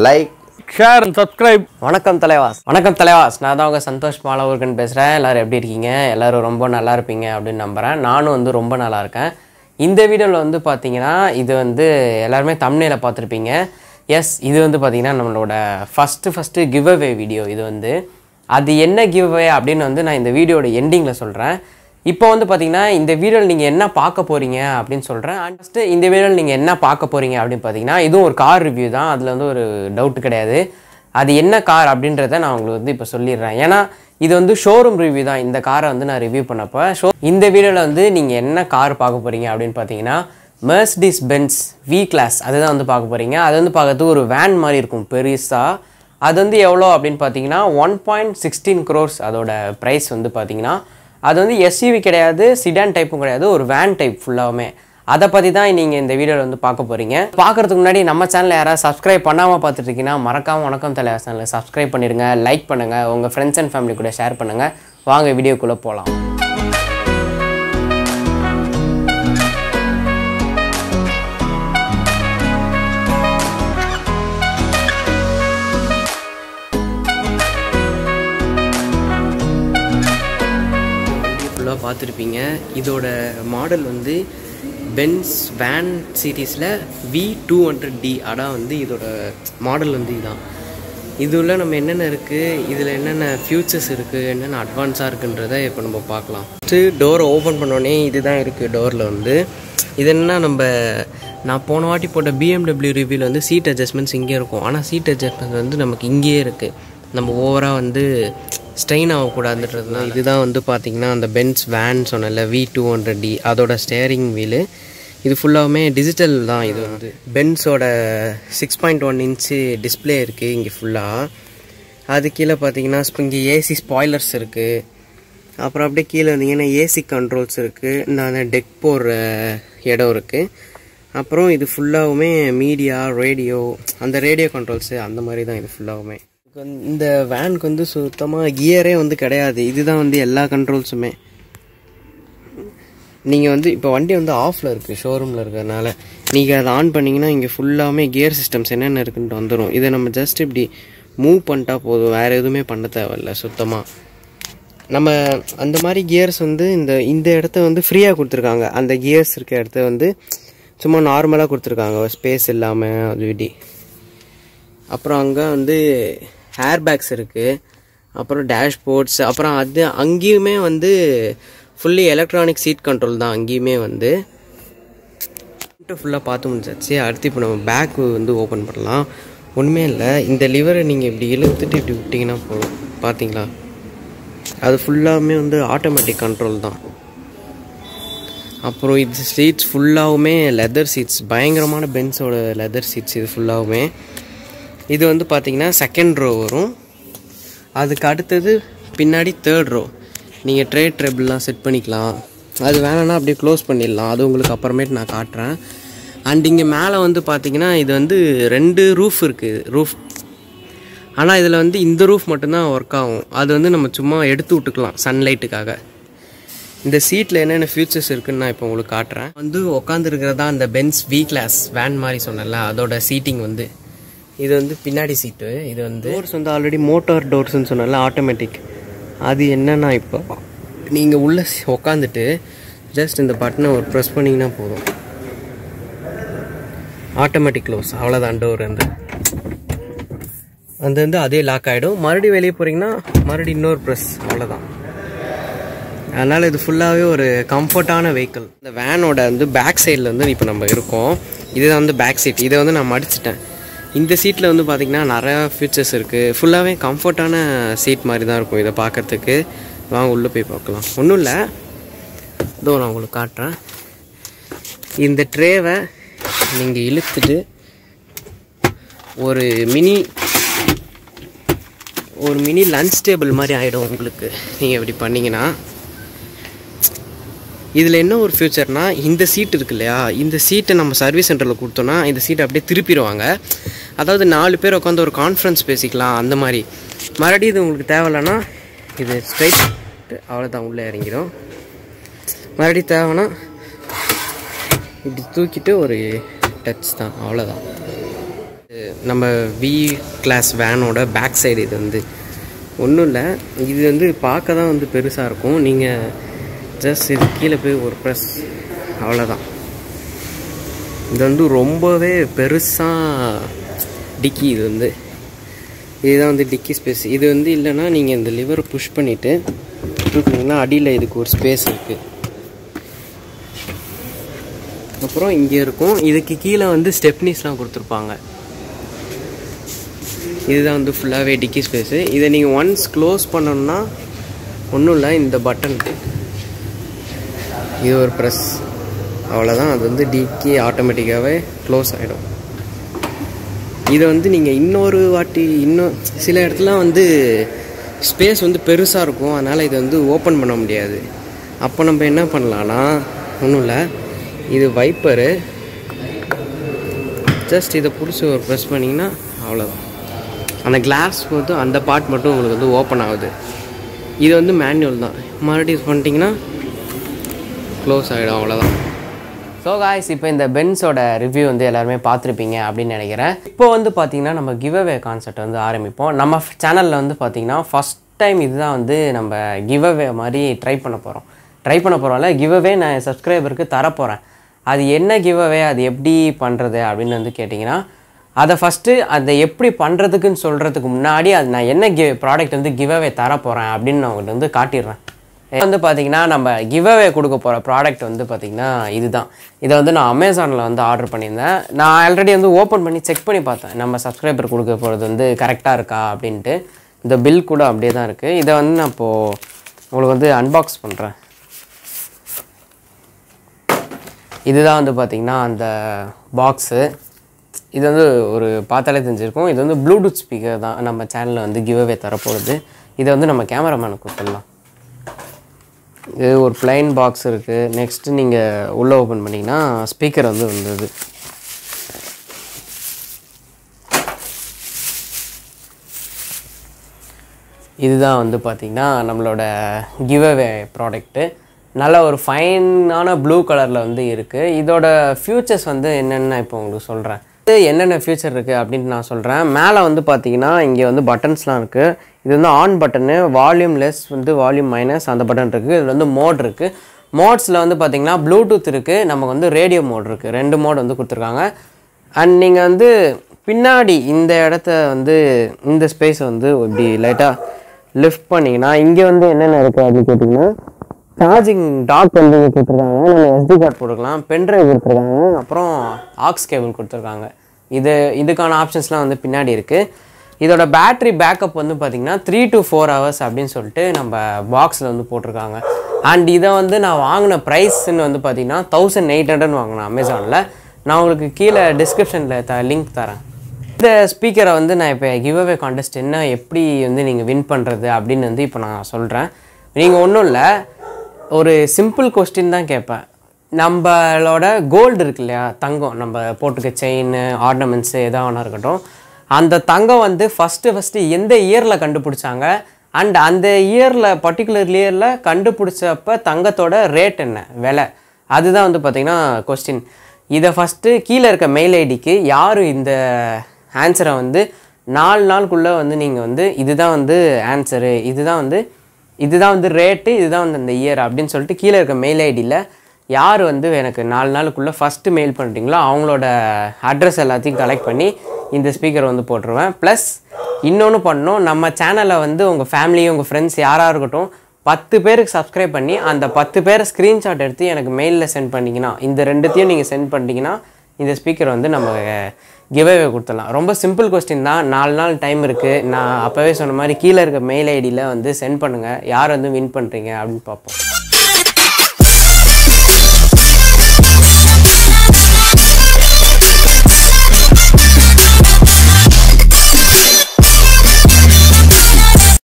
like share and subscribe வணக்கம் தலைவாஸ் வணக்கம் தலைவாஸ் நான் தான் உங்கள் சந்தோஷ் மாலவர்கன் பேசுகிறேன் எல்லோரும் எப்படி இருக்கீங்க எல்லோரும் ரொம்ப நல்லா இருப்பீங்க அப்படின்னு நம்புகிறேன் நானும் வந்து ரொம்ப நல்லா இருக்கேன் இந்த வீடியோவில் வந்து பார்த்தீங்கன்னா இது வந்து எல்லாருமே தமிழில் பார்த்துருப்பீங்க எஸ் இது வந்து பார்த்தீங்கன்னா நம்மளோட first first give away video இது வந்து அது என்ன கிவ் அவே அப்படின்னு வந்து நான் இந்த வீடியோட எண்டிங்கில் சொல்கிறேன் இப்போ வந்து பார்த்தீங்கன்னா இந்த வீடியோவில் நீங்கள் என்ன பார்க்க போகிறீங்க அப்படின்னு சொல்கிறேன் அண்ட் ஃபஸ்ட்டு இந்த வீடியோவில் நீங்கள் என்ன பார்க்க போகிறீங்க அப்படின்னு பார்த்தீங்கன்னா இதுவும் ஒரு கார் ரிவ்யூ தான் அதில் வந்து ஒரு டவுட் கிடையாது அது என்ன கார் அப்படின்றத நான் உங்களுக்கு வந்து இப்போ சொல்லிடுறேன் ஏன்னா இது வந்து ஷோரூம் ரிவ்யூ தான் இந்த காரை வந்து நான் ரிவ்யூ பண்ணப்போ ஷோ இந்த வீடியோவில் வந்து நீங்கள் என்ன கார் பார்க்க போகிறீங்க அப்படின்னு பார்த்தீங்கன்னா மெர்ஸ்டிஸ் பென்ஸ் வி கிளாஸ் அதுதான் வந்து பார்க்க போகிறீங்க அது வந்து பார்க்கறதுக்கு ஒரு வேன் மாதிரி இருக்கும் பெருசாக அது வந்து எவ்வளோ அப்படின்னு பார்த்தீங்கன்னா ஒன் பாயிண்ட் சிக்ஸ்டீன் க்ரோர்ஸ் அதோட ப்ரைஸ் வந்து பார்த்தீங்கன்னா அது வந்து எஸ்யூவி கிடையாது சிடான் டைப்பும் கிடையாது ஒரு வேன் டைப் ஃபுல்லாகவுமே அதை பற்றி தான் நீங்கள் இந்த வீடியோவில் வந்து பார்க்க போகிறீங்க பார்க்குறதுக்கு முன்னாடி நம்ம சேனலை யாராவது சப்ஸ்கிரைப் பண்ணாமல் பார்த்துட்டு இருக்கீங்கன்னா மறக்காம வணக்கம் தலை சேனலை சப்ஸ்கிரைப் பண்ணிடுங்க லைக் பண்ணுங்கள் உங்கள் ஃப்ரெண்ட்ஸ் அண்ட் ஃபேமிலி கூட ஷேர் பண்ணுங்கள் வாங்க வீடியோக்குள்ளே போகலாம் ஃபுல்லாக பார்த்துருப்பீங்க இதோட மாடல் வந்து பென்ஸ் வேன் சீரீஸில் வி டூ ஹண்ட்ரட் டி அதான் வந்து இதோட மாடல் வந்து இதுதான் இதுல நம்ம என்னென்ன இருக்குது இதில் என்னென்ன ஃபியூச்சர்ஸ் இருக்குது என்னென்ன அட்வான்ஸாக இருக்குன்றதை இப்போ நம்ம பார்க்கலாம் ஃபஸ்ட்டு டோரை ஓப்பன் பண்ணோடனே இதுதான் இருக்குது டோரில் வந்து இது என்ன நம்ம நான் போன வாட்டி போட்ட பிஎம்டபிள்யூ ரிவ்யூவில் வந்து சீட் அட்ஜஸ்ட்மெண்ட்ஸ் இங்கே இருக்கும் ஆனால் சீட் அட்ஜஸ்ட்மெண்ட் வந்து நமக்கு இங்கேயே இருக்குது நம்ம ஓவராக வந்து ஸ்ட்ரெயின் ஆகக்கூடாதுன்றதுனால இதுதான் வந்து பார்த்திங்கன்னா அந்த பென்ஸ் வேன் சொன்னல வி டூ ஹண்ட்ரட் டி அதோட ஸ்டேரிங் வீலு இது ஃபுல்லாகவுமே டிஜிட்டல் தான் இது வந்து பென்ஸோட six point one inch display இருக்குது இங்கே ஃபுல்லாக அது கீழே பார்த்தீங்கன்னா இங்கே ஏசி ஸ்பாய்லர்ஸ் இருக்குது அப்புறம் அப்படியே கீழே வந்தீங்கன்னா ஏசி கண்ட்ரோல்ஸ் இருக்குது இந்த டெக் போடுற இடம் இருக்குது அப்புறம் இது ஃபுல்லாகவுமே மீடியா ரேடியோ அந்த ரேடியோ கண்ட்ரோல்ஸு அந்த மாதிரி தான் இது ஃபுல்லாகவுமே இந்த வேனுக்கு வந்து சுத்தமாக கியரே வந்து கிடையாது இதுதான் வந்து எல்லா கண்ட்ரோல்ஸுமே நீங்கள் வந்து இப்போ வண்டி வந்து ஆஃபில் இருக்குது ஷோரூமில் இருக்கிறதுனால நீங்கள் அதை ஆன் பண்ணிங்கன்னா இங்கே ஃபுல்லாமே கியர் சிஸ்டம்ஸ் என்னென்ன இருக்குன்ட்டு வந்துடும் இதை நம்ம ஜஸ்ட் இப்படி மூவ் பண்ணிட்டா போதும் வேறு எதுவுமே பண்ண தேவையில்ல சுத்தமாக நம்ம அந்த மாதிரி கியர்ஸ் வந்து இந்த இந்த இடத்த வந்து ஃப்ரீயாக கொடுத்துருக்காங்க அந்த கியர்ஸ் இருக்க இடத்த வந்து சும்மா நார்மலாக கொடுத்துருக்காங்க ஸ்பேஸ் இல்லாமல் அது விடி அப்புறம் அங்கே வந்து ஹேர் பேக்ஸ் இருக்குது அப்புறம் டேஷ்போர்ட்ஸ் அப்புறம் அது அங்கேயுமே வந்து ஃபுல்லி எலக்ட்ரானிக் சீட் கண்ட்ரோல் தான் அங்கேயுமே வந்து ஃபுல்லாக பார்த்து முடிஞ்சாச்சு அடுத்து இப்போ நம்ம பேக் வந்து ஓப்பன் பண்ணலாம் ஒன்றுமே இல்லை இந்த லிவரை நீங்கள் இப்படி இழுத்துட்டு இப்படி விட்டிங்கன்னா போதும் பார்த்தீங்களா அது ஃபுல்லாகவுமே வந்து ஆட்டோமேட்டிக் கண்ட்ரோல் தான் அப்புறம் இது சீட்ஸ் ஃபுல்லாகவுமே லெதர் சீட்ஸ் பயங்கரமான பென்ஸோட லெதர் சீட்ஸ் இது ஃபுல்லாகவுமே இது வந்து பார்த்தீங்கன்னா செகண்ட் ரோ வரும் அதுக்கு அடுத்தது பின்னாடி தேர்ட் ரோ நீங்கள் ட்ரே ட்ரெபிள்லாம் செட் பண்ணிக்கலாம் அது வேணும்னா அப்படியே க்ளோஸ் பண்ணிடலாம் அது உங்களுக்கு அப்புறமேட்டு நான் காட்டுறேன் அண்ட் இங்கே மேலே வந்து பார்த்தீங்கன்னா இது வந்து ரெண்டு ரூஃப் இருக்குது ரூஃப் ஆனால் இதில் வந்து இந்த ரூஃப் மட்டும்தான் ஒர்க் ஆகும் அது வந்து நம்ம சும்மா எடுத்து விட்டுக்கலாம் சன்லைட்டுக்காக இந்த சீட்டில் என்னென்ன ஃபியூச்சர்ஸ் இருக்குன்னு நான் இப்போ உங்களுக்கு காட்டுறேன் வந்து உட்காந்துருக்கிறதா அந்த பென்ஸ் வி கிளாஸ் வேன் மாதிரி சொன்னல அதோட சீட்டிங் வந்து இது வந்து பின்னாடி சீட்டு இது வந்து டோர்ஸ் வந்து ஆல்ரெடி மோட்டார் டோர்ஸ்னு சொன்னால ஆட்டோமேட்டிக் அது என்னன்னா இப்போ நீங்கள் உள்ளே உக்காந்துட்டு ஜஸ்ட் இந்த பட்டனை ஒரு ப்ரெஸ் பண்ணிங்கன்னா போதும் ஆட்டோமேட்டிக் க்ளோஸ் அவ்வளோதான் டோர் வந்து அது வந்து அதே லாக் ஆகிடும் மறுபடியும் வெளியே போகிறீங்கன்னா மறுபடியும் இன்னொரு ப்ரெஸ் அவ்வளோதான் அதனால் இது ஃபுல்லாகவே ஒரு கம்ஃபர்ட்டான வெஹிக்கிள் இந்த வேனோட வந்து பேக் சைடில் வந்து இப்போ நம்ம இருக்கோம் இதுதான் வந்து பேக் சீட் இதை வந்து நான் மடிச்சிட்டேன் இந்த சீட்டில் வந்து பார்த்திங்கன்னா நிறையா ஃபீச்சர்ஸ் இருக்குது ஃபுல்லாகவே கம்ஃபர்ட்டான சீட் மாதிரி தான் இருக்கும் இதை பார்க்குறதுக்கு வாங்க உள்ளே போய் பார்க்கலாம் ஒன்றும் இல்லை இதோ நான் உங்களுக்கு காட்டுறேன் இந்த ட்ரேவை நீங்கள் இழுத்துட்டு ஒரு மினி ஒரு மினி லன்ச் டேபிள் மாதிரி ஆகிடும் உங்களுக்கு நீங்கள் இப்படி பண்ணிங்கன்னா இதில் என்ன ஒரு ஃபியூச்சர்னா இந்த சீட் இருக்கு இல்லையா இந்த சீட்டை நம்ம சர்வீஸ் சென்டரில் கொடுத்தோன்னா இந்த சீட்டை அப்படியே திருப்பிடுவாங்க அதாவது நாலு பேர் உட்காந்து ஒரு கான்ஃபரன்ஸ் பேசிக்கலாம் அந்த மாதிரி மறுபடியும் இது உங்களுக்கு தேவையில்லைன்னா இது ஸ்ட்ரைட் அவ்வளோதான் உள்ளே இறங்கிடும் மறுபடியும் தேவைன்னா இப்படி தூக்கிட்டு ஒரு டச் தான் அவ்வளோதான் நம்ம வி கிளாஸ் வேனோட பேக் சைடு இது வந்து ஒன்றும் இல்லை இது வந்து பார்க்க தான் வந்து பெருசாக இருக்கும் நீங்கள் ஜஸ்ட் இது கீழே போய் ஒரு ப்ரெஸ் அவ்வளோதான் இது வந்து ரொம்பவே பெருசாக டிக்கி இது வந்து இதுதான் வந்து டிக்கி ஸ்பேஸ் இது வந்து இல்லைன்னா நீங்கள் இந்த லிவரை புஷ் பண்ணிவிட்டு தூக்குனீங்கன்னா அடியில் இதுக்கு ஒரு ஸ்பேஸ் இருக்குது அப்புறம் இங்கே இருக்கும் இதுக்கு கீழே வந்து ஸ்டெப்னிஸ்லாம் கொடுத்துருப்பாங்க இதுதான் வந்து ஃபுல்லாகவே டிக்கி ஸ்பேஸு இதை நீங்கள் ஒன்ஸ் க்ளோஸ் பண்ணணும்னா ஒன்றும் இல்லை இந்த பட்டன் இது ஒரு ப்ரெஸ் அவ்வளோதான் அது வந்து டிக்கி ஆட்டோமேட்டிக்காகவே க்ளோஸ் ஆகிடும் இதை வந்து நீங்கள் இன்னொரு வாட்டி இன்னும் சில இடத்துல வந்து ஸ்பேஸ் வந்து பெருசாக இருக்கும் அதனால் இதை வந்து ஓப்பன் பண்ண முடியாது அப்போ நம்ம என்ன பண்ணலான்னா ஒன்றும் இல்லை இது வைப்பரு ஜஸ்ட் இதை பிடிச்சி ஒரு ப்ரெஸ் பண்ணிங்கன்னா அவ்வளோதான் அந்த கிளாஸ் வந்து அந்த பார்ட் மட்டும் உங்களுக்கு வந்து ஓப்பன் ஆகுது இது வந்து மேனுவல் தான் மறுபடியும் இது பண்ணிட்டீங்கன்னா க்ளோஸ் ஆகிடும் அவ்வளோதான் ஸோ காய்ஸ் இப்போ இந்த பென்ஸோட ரிவ்யூ வந்து எல்லாருமே பார்த்துருப்பீங்க அப்படின்னு நினைக்கிறேன் இப்போ வந்து பார்த்தீங்கன்னா நம்ம கிவ் அவே கான்செப்ட் வந்து ஆரம்பிப்போம் நம்ம சேனலில் வந்து பார்த்தீங்கன்னா ஃபஸ்ட் டைம் இதுதான் வந்து நம்ம கிவ் அவே மாதிரி ட்ரை பண்ண போகிறோம் ட்ரை பண்ண போகிறோம்ல கிவ் அவே நான் சப்ஸ்கிரைபருக்கு தரப்போகிறேன் அது என்ன கிவ் அவே அது எப்படி பண்ணுறது அப்படின்னு வந்து கேட்டிங்கன்னா அதை ஃபஸ்ட்டு அதை எப்படி பண்ணுறதுக்குன்னு சொல்கிறதுக்கு முன்னாடி அது நான் என்ன கி ப்ராடக்ட் வந்து கிவ் அவே தரப்போகிறேன் அப்படின்னு நான் உங்கள்கிட்ட வந்து காட்டிடுறேன் இது வந்து பார்த்தீங்கன்னா நம்ம கிவ் அவே கொடுக்க போகிற ப்ராடக்ட் வந்து பார்த்திங்கன்னா இதுதான் இதை வந்து நான் அமேசானில் வந்து ஆர்டர் பண்ணியிருந்தேன் நான் ஆல்ரெடி வந்து ஓப்பன் பண்ணி செக் பண்ணி பார்த்தேன் நம்ம சப்ஸ்கிரைபர் கொடுக்க போகிறது வந்து கரெக்டாக இருக்கா அப்படின்ட்டு இந்த பில் கூட அப்படியே தான் இருக்குது இதை வந்து நான் இப்போது உங்களுக்கு வந்து அன்பாக்ஸ் பண்ணுறேன் இதுதான் வந்து பார்த்திங்கன்னா அந்த பாக்ஸு இது வந்து ஒரு பார்த்தாலே தெரிஞ்சிருக்கும் இது வந்து ப்ளூடூத் ஸ்பீக்கர் தான் நம்ம சேனலில் வந்து கிவ் அவே தரப்போகுது இதை வந்து நம்ம கேமராமேனுக்கு கொடுத்துடலாம் இது ஒரு பிளைன் பாக்ஸ் இருக்குது நெக்ஸ்ட்டு நீங்கள் உள்ளே ஓப்பன் பண்ணிங்கன்னா ஸ்பீக்கர் வந்து வந்தது இதுதான் வந்து பார்த்திங்கன்னா நம்மளோட கிவ் அவே ப்ராடக்ட்டு நல்ல ஒரு ஃபைனான ப்ளூ கலரில் வந்து இருக்குது இதோட ஃபியூச்சர்ஸ் வந்து என்னென்ன இப்போ உங்களுக்கு சொல்கிறேன் இது என்னென்ன ஃபியூச்சர் இருக்குது அப்படின்ட்டு நான் சொல்கிறேன் மேலே வந்து பார்த்தீங்கன்னா இங்கே வந்து பட்டன்ஸ்லாம் இருக்குது இது வந்து ஆன் பட்டனு வால்யூம் லெஸ் வந்து வால்யூம் மைனஸ் அந்த பட்டன் இருக்குது இதில் வந்து மோட் இருக்குது மோட்ஸில் வந்து பார்த்தீங்கன்னா ப்ளூடூத் இருக்குது நமக்கு வந்து ரேடியோ மோட் இருக்குது ரெண்டு மோட் வந்து கொடுத்துருக்காங்க அண்ட் நீங்கள் வந்து பின்னாடி இந்த இடத்த வந்து இந்த ஸ்பேஸ் வந்து இப்படி லைட்டாக லிஃப்ட் பண்ணிங்கன்னா இங்கே வந்து என்னென்ன இருக்குது அப்படின்னு கேட்டிங்கன்னா சார்ஜிங் டாக் வந்து கொடுத்துருக்காங்க நம்ம எஸ்டி கார்டு போட்டுக்கலாம் பென்ட்ரைவ் கொடுத்துருக்காங்க அப்புறம் ஆக்ஸ் கேபிள் கொடுத்துருக்காங்க இது இதுக்கான ஆப்ஷன்ஸ்லாம் வந்து பின்னாடி இருக்குது இதோட பேட்ரி பேக்கப் வந்து பார்த்திங்கன்னா த்ரீ டு ஃபோர் ஹவர்ஸ் அப்படின்னு சொல்லிட்டு நம்ம பாக்ஸில் வந்து போட்டிருக்காங்க அண்ட் இதை வந்து நான் வாங்கின ப்ரைஸ்ன்னு வந்து பார்த்திங்கன்னா தௌசண்ட் எயிட் ஹண்ட்ரட் வாங்கினேன் அமேசானில் நான் உங்களுக்கு கீழே டிஸ்கிரிப்ஷனில் த லிங்க் தரேன் இந்த ஸ்பீக்கரை வந்து நான் இப்போ கிவ் அவே கான்டெஸ்ட் என்ன எப்படி வந்து நீங்கள் வின் பண்ணுறது அப்படின்னு வந்து இப்போ நான் சொல்கிறேன் நீங்கள் ஒன்றும் இல்லை ஒரு சிம்பிள் கொஸ்டின் தான் கேட்பேன் நம்மளோட கோல்டு இருக்கு இல்லையா தங்கம் நம்ம போட்டுக்க செயின் ஆர்னமெண்ட்ஸு எதாக வேணா இருக்கட்டும் அந்த தங்கம் வந்து ஃபஸ்ட்டு ஃபஸ்ட்டு எந்த இயரில் கண்டுபிடிச்சாங்க அண்ட் அந்த இயரில் பர்டிகுலர் இயரில் கண்டுபிடிச்சப்ப தங்கத்தோட ரேட் என்ன விலை அதுதான் வந்து பார்த்திங்கன்னா கொஸ்டின் இதை ஃபஸ்ட்டு கீழே இருக்க மெயில் ஐடிக்கு யார் இந்த ஆன்சரை வந்து நாலு நாளுக்குள்ளே வந்து நீங்கள் வந்து இதுதான் வந்து ஆன்சரு இதுதான் வந்து இதுதான் வந்து ரேட்டு இதுதான் வந்து அந்த இயர் அப்படின்னு சொல்லிட்டு கீழே இருக்க மெயில் ஐடியில் யார் வந்து எனக்கு நாலு நாளுக்குள்ளே ஃபஸ்ட்டு மெயில் பண்ணுறீங்களோ அவங்களோட அட்ரஸ் எல்லாத்தையும் கலெக்ட் பண்ணி இந்த ஸ்பீக்கர் வந்து போட்டுருவேன் ப்ளஸ் இன்னொன்று பண்ணணும் நம்ம சேனலை வந்து உங்கள் ஃபேமிலி உங்கள் ஃப்ரெண்ட்ஸ் யாராக இருக்கட்டும் பத்து பேருக்கு சப்ஸ்கிரைப் பண்ணி அந்த பத்து பேரை ஸ்க்ரீன்ஷாட் எடுத்து எனக்கு மெயிலில் சென்ட் பண்ணிங்கன்னா இந்த ரெண்டுத்தையும் நீங்கள் சென்ட் பண்ணிட்டீங்கன்னா இந்த ஸ்பீக்கர் வந்து நம்ம கிவ்அவே கொடுத்துடலாம் ரொம்ப சிம்பிள் கொஸ்டின் தான் நாலு நாள் டைம் இருக்குது நான் அப்போவே சொன்ன மாதிரி கீழே இருக்க மெயில் ஐடியில் வந்து சென்ட் பண்ணுங்கள் யார் வந்து வின் பண்ணுறீங்க அப்படின்னு பார்ப்போம்